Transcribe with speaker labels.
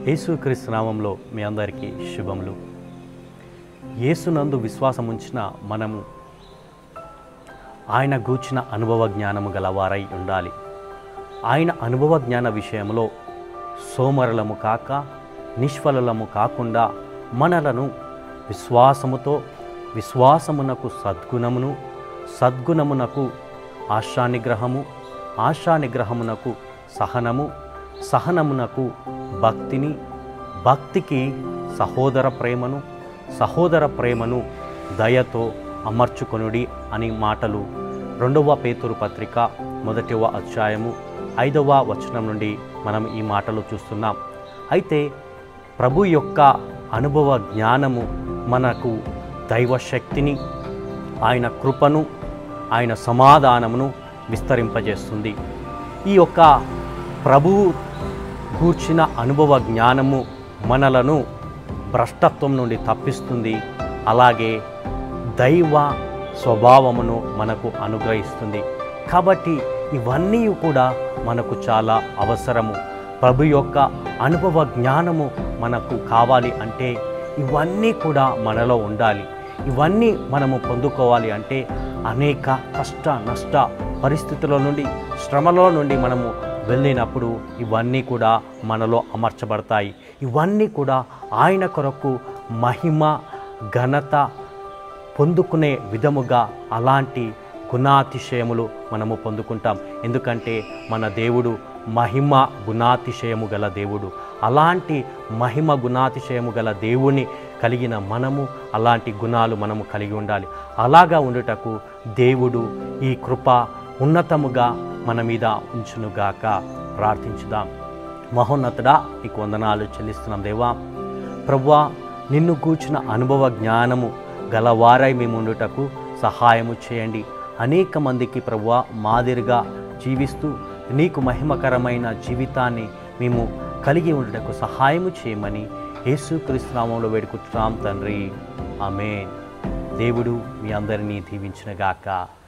Speaker 1: యేసుక్రీస్తు నామంలో మీ అందరికీ శుభములు యేసునందు విశ్వాసం ఉంచిన మనము ఆయన గూర్చిన అనుభవ జ్ఞానము గలవారై ఉండాలి ఆయన అనుభవ జ్ఞాన విషయంలో సోమరులము కాక నిష్ఫలము కాకుండా మనలను విశ్వాసముతో విశ్వాసమునకు సద్గుణమును సద్గుణమునకు ఆశానిగ్రహము ఆశానిగ్రహమునకు సహనము సహనమునకు భక్తిని భక్తికి సహోదర ప్రేమను సహోదర ప్రేమను దయతో అమర్చుకొనుడి అని మాటలు రెండవ పేతురు పత్రిక మొదటివ అధ్యాయము ఐదవ వచనం నుండి మనం ఈ మాటలు చూస్తున్నాం అయితే ప్రభు యొక్క అనుభవ జ్ఞానము మనకు దైవశక్తిని ఆయన కృపను ఆయన సమాధానమును విస్తరింపజేస్తుంది ఈ యొక్క ప్రభువు కూర్చిన అనుభవ జ్ఞానము మనలను భ్రష్టత్వం నుండి తప్పిస్తుంది అలాగే దైవ స్వభావమును మనకు అనుగ్రహిస్తుంది కాబట్టి ఇవన్నీ కూడా మనకు చాలా అవసరము ప్రభు యొక్క అనుభవ జ్ఞానము మనకు కావాలి అంటే ఇవన్నీ కూడా మనలో ఉండాలి ఇవన్నీ మనము పొందుకోవాలి అంటే అనేక కష్ట నష్ట పరిస్థితుల నుండి శ్రమలో నుండి మనము వెళ్ళినప్పుడు ఇవన్నీ కూడా మనలో అమర్చబడతాయి ఇవన్నీ కూడా ఆయన కొరకు మహిమ ఘనత పొందుకునే విధముగా అలాంటి గుణాతిశయములు మనము పొందుకుంటాం ఎందుకంటే మన దేవుడు మహిమ గుణాతిశయము గల దేవుడు అలాంటి మహిమ గుణాతిశయము గల దేవుని కలిగిన మనము అలాంటి గుణాలు మనము కలిగి ఉండాలి అలాగా ఉండుటకు దేవుడు ఈ కృప ఉన్నతముగా మన మీద ఉంచునుగాక ప్రార్థించుదాం మహోన్నతుడా నీకు వందనాలు చెల్లిస్తున్నాం దేవా ప్రభువా నిన్ను కూర్చున్న అనుభవ జ్ఞానము గలవారై మేము ఉండుటకు సహాయము చేయండి అనేక మందికి ప్రభువా మాదిరిగా జీవిస్తూ నీకు మహిమకరమైన జీవితాన్ని మేము కలిగి ఉండటకు సహాయము చేయమని యేసుక్రీస్తు నామంలో వేడుకుంటున్నాం తండ్రి ఆమె దేవుడు మీ అందరినీ దీవించినగాక